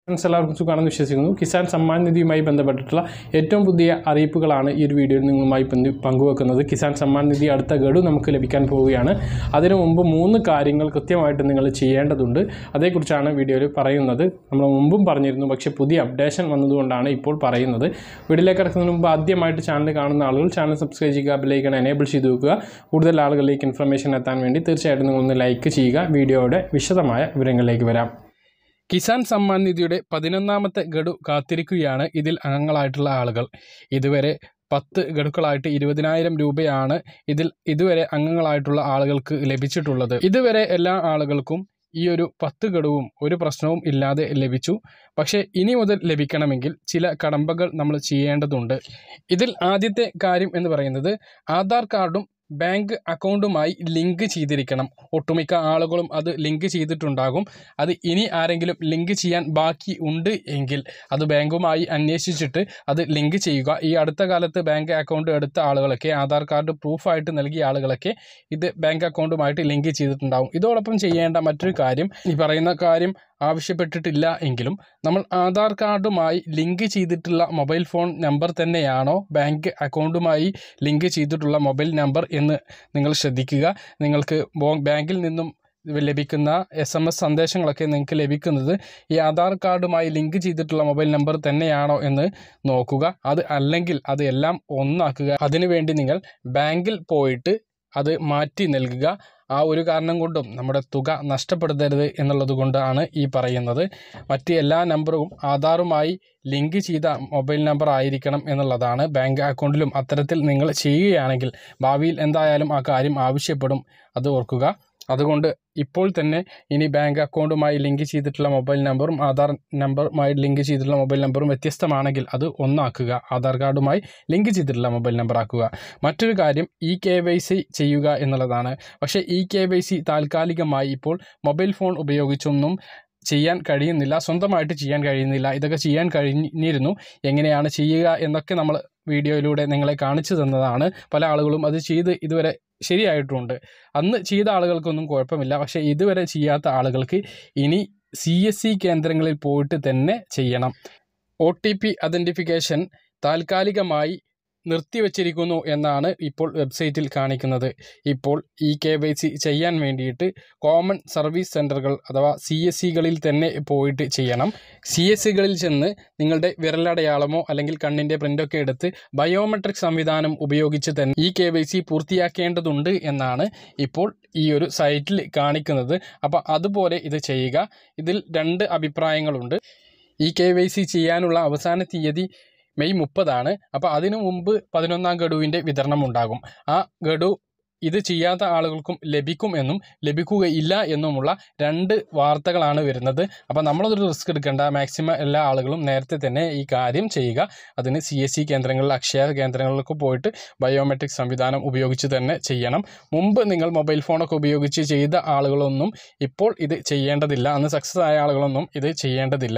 friends എല്ലാവർക്കും സുഖമാണെന്ന് വിശ്വസിക്കുന്നു കിസാൻ സമ്മാൻ നിധിയുമായി ബന്ധപ്പെട്ടിട്ടുള്ള ഏറ്റവും പുതിയ അറിയിപ്പുകളാണ് ഈ ഒരു വീഡിയോയിൽ നിങ്ങളുമായി പങ്കു- പങ്കുവെക്കുന്നത് കിസാൻ സമ്മാൻ നിധി അടുത്ത ഗഡു നമുക്ക് ലഭിക്കാൻ പോവുകയാണ് അതിനു മുമ്പ് മൂന്ന് കാര്യങ്ങൾ കൃത്യമായിട്ട് നിങ്ങൾ ചെയ്യേണ്ടതുണ്ട് അതേക്കുറിച്ചാണ് വീഡിയോയിൽ പറയുന്നത് നമ്മൾ മുമ്പും പറഞ്ഞിരുന്നു പക്ഷേ പുതിയ അപ്ഡേഷൻ വന്നതുകൊണ്ടാണ് ഇപ്പോൾ പറയുന്നത് വീഡിയോയിലേക്ക് കിടക്കുന്നതിന് മുമ്പ് ആദ്യമായിട്ട് ചാനൽ കാണുന്ന ആളുകൾ ചാനൽ സബ്സ്ക്രൈബ് ചെയ്യുക ബെല്ലൈക്കൺ എനേബിൾ ചെയ്ത് വെക്കുക കൂടുതൽ ആളുകളിലേക്ക് ഇൻഫർമേഷൻ എത്താൻ വേണ്ടി തീർച്ചയായിട്ടും നിങ്ങളൊന്ന് ലൈക്ക് ചെയ്യുക വീഡിയോയുടെ വിശദമായ വിവരങ്ങളിലേക്ക് വരാം കിസാൻ സമ്മാൻ നിധിയുടെ പതിനൊന്നാമത്തെ ഗഡു കാത്തിരിക്കുകയാണ് ഇതിൽ അംഗങ്ങളായിട്ടുള്ള ആളുകൾ ഇതുവരെ പത്ത് ഗഡുക്കളായിട്ട് ഇരുപതിനായിരം രൂപയാണ് ഇതിൽ ഇതുവരെ അംഗങ്ങളായിട്ടുള്ള ആളുകൾക്ക് ലഭിച്ചിട്ടുള്ളത് ഇതുവരെ എല്ലാ ആളുകൾക്കും ഈ ഒരു പത്ത് ഗഡുവും ഒരു പ്രശ്നവും ഇല്ലാതെ ലഭിച്ചു പക്ഷേ ഇനി മുതൽ ലഭിക്കണമെങ്കിൽ ചില കടമ്പകൾ നമ്മൾ ചെയ്യേണ്ടതുണ്ട് ഇതിൽ ആദ്യത്തെ കാര്യം എന്ന് പറയുന്നത് ആധാർ കാർഡും ബാങ്ക് അക്കൗണ്ടുമായി ലിങ്ക് ചെയ്തിരിക്കണം ഒട്ടുമിക്ക ആളുകളും അത് ലിങ്ക് ചെയ്തിട്ടുണ്ടാകും അത് ഇനി ആരെങ്കിലും ലിങ്ക് ചെയ്യാൻ ബാക്കി ഉണ്ട് എങ്കിൽ അത് ബാങ്കുമായി അന്വേഷിച്ചിട്ട് അത് ലിങ്ക് ചെയ്യുക ഈ അടുത്ത കാലത്ത് ബാങ്ക് അക്കൗണ്ട് എടുത്ത ആളുകളൊക്കെ ആധാർ കാർഡ് പ്രൂഫായിട്ട് നൽകിയ ആളുകളൊക്കെ ഇത് ബാങ്ക് അക്കൗണ്ടുമായിട്ട് ലിങ്ക് ചെയ്തിട്ടുണ്ടാകും ഇതോടൊപ്പം ചെയ്യേണ്ട മറ്റൊരു കാര്യം ഈ പറയുന്ന കാര്യം ആവശ്യപ്പെട്ടിട്ടില്ല എങ്കിലും നമ്മൾ ആധാർ കാർഡുമായി ലിങ്ക് ചെയ്തിട്ടുള്ള മൊബൈൽ ഫോൺ നമ്പർ തന്നെയാണോ ബാങ്ക് അക്കൗണ്ടുമായി ലിങ്ക് ചെയ്തിട്ടുള്ള മൊബൈൽ നമ്പർ എന്ന് നിങ്ങൾ ശ്രദ്ധിക്കുക നിങ്ങൾക്ക് ബോ- ബാങ്കിൽ നിന്നും ലഭിക്കുന്ന എസ് എം എസ് സന്ദേശങ്ങളൊക്കെ നിങ്ങൾക്ക് ലഭിക്കുന്നത് ഈ ആധാർ കാർഡുമായി ലിങ്ക് ചെയ്തിട്ടുള്ള മൊബൈൽ നമ്പർ തന്നെയാണോ എന്ന് നോക്കുക അത് അല്ലെങ്കിൽ അത് എല്ലാം ഒന്നാക്കുക അതിനുവേണ്ടി നിങ്ങൾ ബാങ്കിൽ പോയിട്ട് അത് മാറ്റി നൽകുക ആ ഒരു കാരണം കൊണ്ടും നമ്മുടെ തുക നഷ്ടപ്പെടുത്തരുത് എന്നുള്ളത് കൊണ്ടാണ് ഈ പറയുന്നത് മറ്റ് എല്ലാ നമ്പറും ആധാറുമായി ലിങ്ക് ചെയ്ത മൊബൈൽ നമ്പർ ആയിരിക്കണം എന്നുള്ളതാണ് ബാങ്ക് അക്കൗണ്ടിലും അത്തരത്തിൽ നിങ്ങൾ ചെയ്യുകയാണെങ്കിൽ ഭാവിയിൽ എന്തായാലും ആ കാര്യം ആവശ്യപ്പെടും അത് ഓർക്കുക അതുകൊണ്ട് ഇപ്പോൾ തന്നെ ഇനി ബാങ്ക് അക്കൗണ്ടുമായി ലിങ്ക് ചെയ്തിട്ടുള്ള മൊബൈൽ നമ്പറും ആധാർ നമ്പറുമായി ലിങ്ക് ചെയ്തിട്ടുള്ള മൊബൈൽ നമ്പറും വ്യത്യസ്തമാണെങ്കിൽ അത് ഒന്നാക്കുക ആധാർ കാർഡുമായി ലിങ്ക് ചെയ്തിട്ടുള്ള മൊബൈൽ നമ്പർ ആക്കുക മറ്റൊരു കാര്യം ഇ കെ വൈ സി ചെയ്യുക എന്നുള്ളതാണ് പക്ഷേ ഇ കെ വൈ സി താൽക്കാലികമായി ഇപ്പോൾ മൊബൈൽ ഫോൺ ഉപയോഗിച്ചൊന്നും ചെയ്യാൻ കഴിയുന്നില്ല സ്വന്തമായിട്ട് ചെയ്യാൻ കഴിയുന്നില്ല ഇതൊക്കെ ചെയ്യാൻ കഴിഞ്ഞിരുന്നു എങ്ങനെയാണ് ചെയ്യുക എന്നൊക്കെ നമ്മൾ വീഡിയോയിലൂടെ നിങ്ങളെ കാണിച്ചു തന്നതാണ് പല ആളുകളും അത് ചെയ്ത് ഇതുവരെ ശരിയായിട്ടുണ്ട് അന്ന് ചെയ്ത ആളുകൾക്കൊന്നും കുഴപ്പമില്ല പക്ഷേ ഇതുവരെ ചെയ്യാത്ത ആളുകൾക്ക് ഇനി സി എസ് സി കേന്ദ്രങ്ങളിൽ പോയിട്ട് തന്നെ ചെയ്യണം ഒ ടി പി ഐഡൻറ്റിഫിക്കേഷൻ താൽക്കാലികമായി നിർത്തിവച്ചിരിക്കുന്നു എന്നാണ് ഇപ്പോൾ വെബ്സൈറ്റിൽ കാണിക്കുന്നത് ഇപ്പോൾ ഇ കെ വൈ സി ചെയ്യാൻ വേണ്ടിയിട്ട് കോമൺ സർവീസ് സെൻ്ററുകൾ അഥവാ സി എസ് സികളിൽ തന്നെ പോയിട്ട് ചെയ്യണം സി എസ് സികളിൽ ചെന്ന് നിങ്ങളുടെ വിരലടയാളമോ അല്ലെങ്കിൽ കണ്ണിൻ്റെ പ്രിൻ്റൊക്കെ എടുത്ത് ബയോമെട്രിക് സംവിധാനം ഉപയോഗിച്ച് തന്നെ ഈ കെ വൈ സി പൂർത്തിയാക്കേണ്ടതുണ്ട് എന്നാണ് ഇപ്പോൾ ഈ ഒരു സൈറ്റിൽ കാണിക്കുന്നത് അപ്പോൾ അതുപോലെ ഇത് ചെയ്യുക ഇതിൽ രണ്ട് അഭിപ്രായങ്ങളുണ്ട് ഈ കെ വൈ സി ചെയ്യാനുള്ള അവസാന തീയതി മെയ് മുപ്പതാണ് അപ്പോൾ അതിനു മുമ്പ് പതിനൊന്നാം ഗഡുവിൻ്റെ വിതരണം ഉണ്ടാകും ആ ഗഡു ഇത് ചെയ്യാത്ത ആളുകൾക്കും ലഭിക്കും എന്നും ലഭിക്കുകയില്ല എന്നുമുള്ള രണ്ട് വാർത്തകളാണ് വരുന്നത് അപ്പോൾ നമ്മളതൊരു റിസ്ക് എടുക്കേണ്ട മാക്സിമം എല്ലാ ആളുകളും നേരത്തെ തന്നെ ഈ കാര്യം ചെയ്യുക അതിന് സി എസ് സി കേന്ദ്രങ്ങളിൽ അക്ഷയ കേന്ദ്രങ്ങളിലൊക്കെ പോയിട്ട് ബയോമെട്രിക് സംവിധാനം ഉപയോഗിച്ച് തന്നെ ചെയ്യണം മുമ്പ് നിങ്ങൾ മൊബൈൽ ഫോണൊക്കെ ഉപയോഗിച്ച് ചെയ്ത ആളുകളൊന്നും ഇപ്പോൾ ഇത് ചെയ്യേണ്ടതില്ല അന്ന് സക്സസ് ആയ ആളുകളൊന്നും ഇത് ചെയ്യേണ്ടതില്ല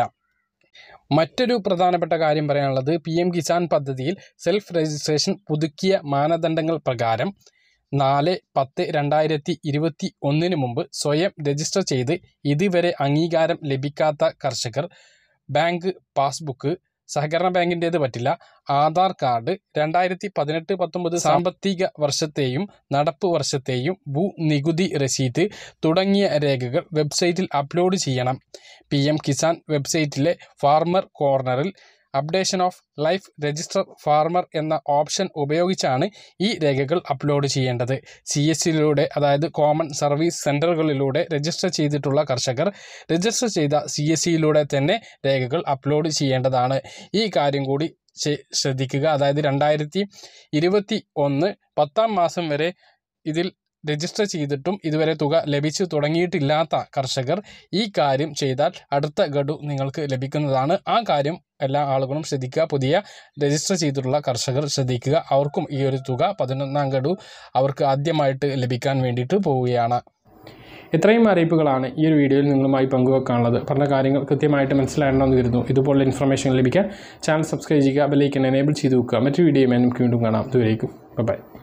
മറ്റൊരു പ്രധാനപ്പെട്ട കാര്യം പറയാനുള്ളത് പി എം കിസാൻ പദ്ധതിയിൽ സെൽഫ് രജിസ്ട്രേഷൻ പുതുക്കിയ മാനദണ്ഡങ്ങൾ പ്രകാരം നാല് പത്ത് രണ്ടായിരത്തി ഇരുപത്തി ഒന്നിന് മുമ്പ് സ്വയം രജിസ്റ്റർ ചെയ്ത് ഇതുവരെ അംഗീകാരം ലഭിക്കാത്ത കർഷകർ ബാങ്ക് പാസ്ബുക്ക് സഹകരണ ബാങ്കിൻ്റേത് പറ്റില്ല ആധാർ കാർഡ് രണ്ടായിരത്തി പതിനെട്ട് പത്തൊമ്പത് സാമ്പത്തിക വർഷത്തെയും നടപ്പ് വർഷത്തെയും ഭൂനികുതി രസീത് തുടങ്ങിയ രേഖകൾ വെബ്സൈറ്റിൽ അപ്ലോഡ് ചെയ്യണം പി എം കിസാൻ വെബ്സൈറ്റിലെ ഫാർമർ കോർണറിൽ updation of life register farmer എന്ന ഓപ്ഷൻ ഉപയോഗിച്ചാണ് ഈ രേഖകൾ അപ്ലോഡ് ചെയ്യേണ്ടത് സി എസ് സിയിലൂടെ അതായത് കോമൺ സർവീസ് സെൻ്ററുകളിലൂടെ രജിസ്റ്റർ ചെയ്തിട്ടുള്ള കർഷകർ രജിസ്റ്റർ ചെയ്ത സി എസ് സിയിലൂടെ തന്നെ രേഖകൾ അപ്ലോഡ് ചെയ്യേണ്ടതാണ് ഈ കാര്യം കൂടി ചെ- ശ്രദ്ധിക്കുക അതായത് രണ്ടായിരത്തി ഇരുപത്തി ഒന്ന് പത്താം മാസം വരെ ഇതിൽ രജിസ്റ്റർ ചെയ്തിട്ടും ഇതുവരെ തുക ലഭിച്ചു തുടങ്ങിയിട്ടില്ലാത്ത കർഷകർ ഈ കാര്യം ചെയ്താൽ അടുത്ത ഗഡു നിങ്ങൾക്ക് ലഭിക്കുന്നതാണ് ആ കാര്യം എല്ലാ ആളുകളും ശ്രദ്ധിക്കുക പുതിയ രജിസ്റ്റർ ചെയ്തിട്ടുള്ള കർഷകർ ശ്രദ്ധിക്കുക അവർക്കും ഈ ഒരു തുക പതിനൊന്നാം ഗഡു അവർക്ക് ആദ്യമായിട്ട് ലഭിക്കാൻ വേണ്ടിയിട്ട് പോവുകയാണ് ഇത്രയും അറിയിപ്പുകളാണ് ഈ ഒരു വീഡിയോയിൽ നിങ്ങളുമായി പങ്കുവെക്കാനുള്ളത് പറഞ്ഞ കാര്യങ്ങൾ കൃത്യമായിട്ട് മനസ്സിലാകണമെന്ന് കരുതുന്നു ഇതുപോലുള്ള ഇൻഫർമേഷൻ ലഭിക്കാൻ ചാനൽ സബ്സ്ക്രൈബ് ചെയ്യുക ബെല്ലൈക്കൻ എനേബിൾ ചെയ്ത് വെക്കുക മറ്റൊരു വീഡിയോയുമായി നമുക്ക് വീണ്ടും കാണാം ഇതുവരേക്കും ബൈ